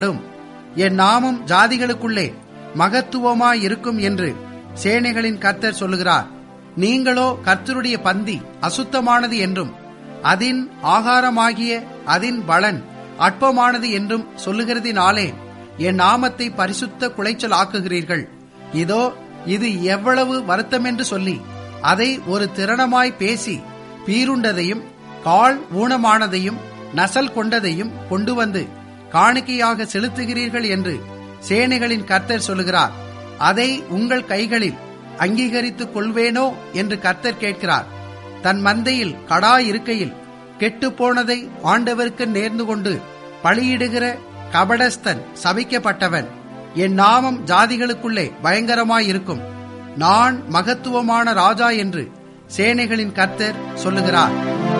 என் நாமம் ஜாதிகளுக்குள்ளே மகத்துவமாயிருக்கும் என்று சேனைகளின் கர்த்தர் சொல்லுகிறார் நீங்களோ கர்த்தருடைய பந்தி அசுத்தமானது என்றும் அதின் ஆகாரமாகிய அதின் பலன் அற்பமானது என்றும் சொல்லுகிறதினாலே என் நாமத்தை பரிசுத்த குலைச்சல் ஆக்குகிறீர்கள் இதோ இது எவ்வளவு வருத்தமென்று சொல்லி அதை ஒரு திறனமாய் பேசி பீருண்டதையும் கால் ஊனமானதையும் நசல் கொண்டதையும் கொண்டு வந்து காணிக்கையாக செலுத்துகிறீர்கள் என்று சேனைகளின் கர்த்தர் சொல்லுகிறார் அதை உங்கள் கைகளில் அங்கீகரித்துக் கொள்வேனோ என்று கர்த்தர் கேட்கிறார் தன் மந்தையில் கடா இருக்கையில் கெட்டுப்போனதை ஆண்டவருக்கு நேர்ந்து கொண்டு பலியிடுகிற கபடஸ்தன் சபிக்கப்பட்டவன் என் நாமம் ஜாதிகளுக்குள்ளே பயங்கரமாயிருக்கும் நான் மகத்துவமான ராஜா என்று சேனைகளின் கர்த்தர் சொல்லுகிறார்